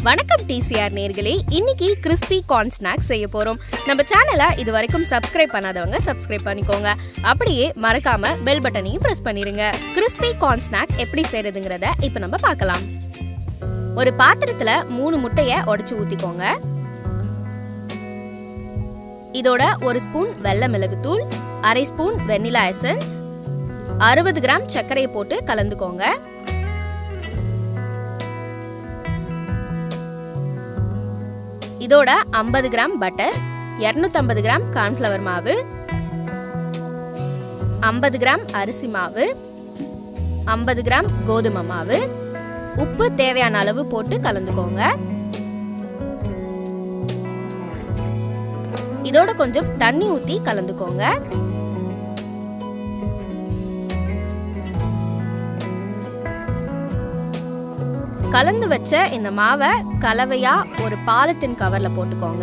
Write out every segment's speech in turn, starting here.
வணக்கம் டிசிஆர் நேர்களே இன்னைக்கு கிறிஸ்பி கார்ன் ஸ்நாக்ஸ் செய்ய போறோம் நம்ம சேனலை இது வரைக்கும் சப்ஸ்கிரைப் பண்ணாதவங்க சப்ஸ்கிரைப் பண்ணிக்கோங்க அப்படியே மறக்காம பெல் பட்டனையும் பிரஸ் பண்ணிருங்க கிறிஸ்பி கார்ன் ஸ்நாக் எப்படி செய்யறதுங்கிறத இப்போ நம்ம பார்க்கலாம் ஒரு பாத்திரத்துல மூணு முட்டைய உடைச்சு ஊத்திக்கோங்க இதோட ஒரு ஸ்பூன் வெள்ளை மிளகுத்தூள் அரை ஸ்பூன் வெண்ணிலா எசன்ஸ் அறுபது கிராம் சர்க்கரையை போட்டு கலந்துக்கோங்க இதோட ஐம்பது கிராம் பட்டர் இரநூத்தம்பது கிராம் கார்ன்ஃப்ளவர் மாவு ஐம்பது கிராம் அரிசி மாவு ஐம்பது கிராம் கோதுமை மாவு உப்பு தேவையான அளவு போட்டு கலந்துக்கோங்க இதோட கொஞ்சம் தண்ணி ஊத்தி கலந்துக்கோங்க கலந்து வச்ச இந்த மாவை கலவையா ஒரு பாலத்தின் கவர்ல போட்டுக்கோங்க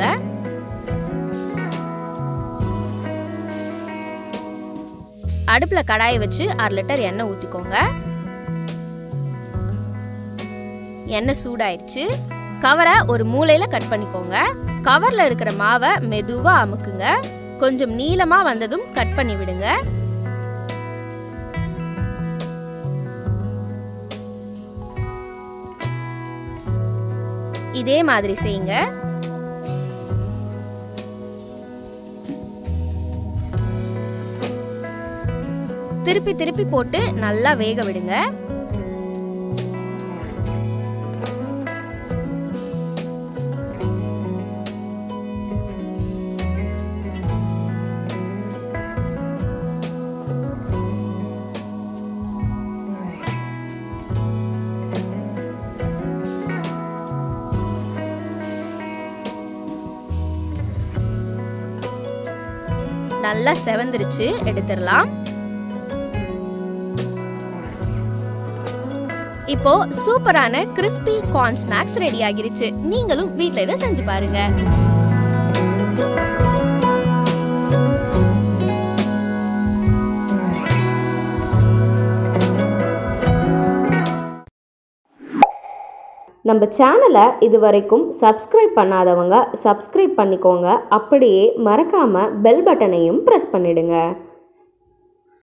அடுப்புல கடாயை வச்சு அரை லிட்டர் எண்ணெய் ஊத்திக்கோங்க எண்ணெய் சூடாயிருச்சு கவரை ஒரு மூலையில கட் பண்ணிக்கோங்க கவர்ல இருக்கிற மாவை மெதுவா அமுக்குங்க கொஞ்சம் நீளமா வந்ததும் கட் பண்ணி விடுங்க இதே மாதிரி செய்யுங்க திருப்பி திருப்பி போட்டு நல்லா வேக விடுங்க நல்லா செவந்துருச்சு எடுத்துடலாம் இப்போ சூப்பரான கிறிஸ்பி கார்ன் ஸ்நாக்ஸ் ரெடி ஆகிருச்சு நீங்களும் வீட்ல இதை செஞ்சு பாருங்க நம்ம சேனலை இது வரைக்கும் சப்ஸ்கிரைப் பண்ணாதவங்க சப்ஸ்கிரைப் பண்ணிக்கோங்க அப்படியே மறக்காமல் பெல் பட்டனையும் ப்ரெஸ் பண்ணிடுங்க